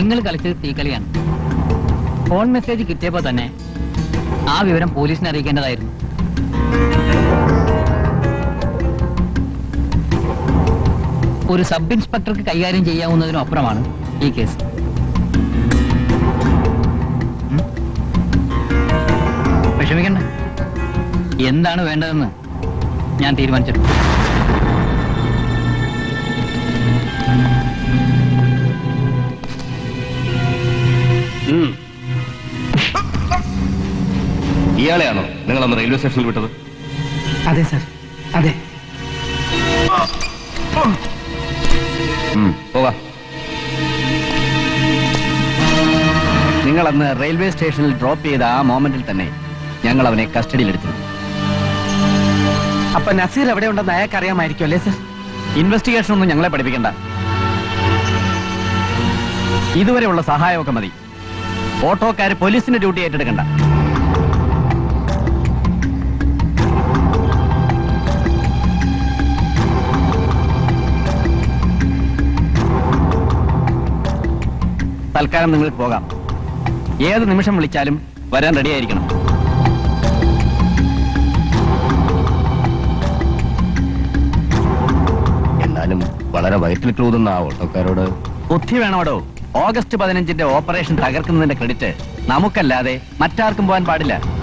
നിങ്ങൾ കളിച്ചത് തീക്കളിയാണ് phone message കിട്ടിയപ്പോ തന്നെ ആ വിവരം പോലീസിനെ അറിയിക്കേണ്ടതായിരുന്നു ഒരു സബ് ഇൻസ്പെക്ടർക്ക് കൈകാര്യം ചെയ്യാവുന്നതിനും അപ്പുറമാണ് ഈ കേസ് ഉം? വിഷമിക്കണ്ട എന്താണ് വേണ്ടതെന്ന് ഞാൻ തീരുമാനിച്ചിട്ടുണ്ട് ഉം. ഇയാളെയാണോ നിങ്ങൾ അന്ന് റെയിൽവേ സ്റ്റേഷനിൽ വിട്ടത് അതെ സർ അതെ ഉം, പോകാം നിങ്ങൾ അന്ന് റെയിൽവേ സ്റ്റേഷനിൽ ഡ്രോപ്പ് ചെയ്ത ആ മോമെന്റിൽ തന്നെ ഞങ്ങൾ അവനെ കസ്റ്റഡിയിലെടുത്തു അപ്പൊ നസീർ എവിടെ ഉണ്ടെന്ന് അയാൾക്ക് അറിയാമായിരിക്കും അല്ലേ സർ ഇൻവെസ്റ്റിഗേഷൻ ഒന്നും ഞങ്ങളെ പഠിപ്പിക്കണ്ട ഇതുവരെയുള്ള സഹായമൊക്കെ മതി ഓട്ടോക്കാര് പോലീസിന്റെ ഡ്യൂട്ടി ഏറ്റെടുക്കണ്ട തൽക്കാലം നിങ്ങൾക്ക് പോകാം ഏത് നിമിഷം വിളിച്ചാലും വരാൻ റെഡിയായിരിക്കണം എന്നാലും വളരെ വയറ്റിൽ ക്രൂതുന്ന ആ ഓട്ടോക്കാരോട് ബുദ്ധി വേണോടോ ഓഗസ്റ്റ് പതിനഞ്ചിന്റെ ഓപ്പറേഷൻ തകർക്കുന്നതിന്റെ ക്രെഡിറ്റ് നമുക്കല്ലാതെ മറ്റാർക്കും പോകാൻ പാടില്ല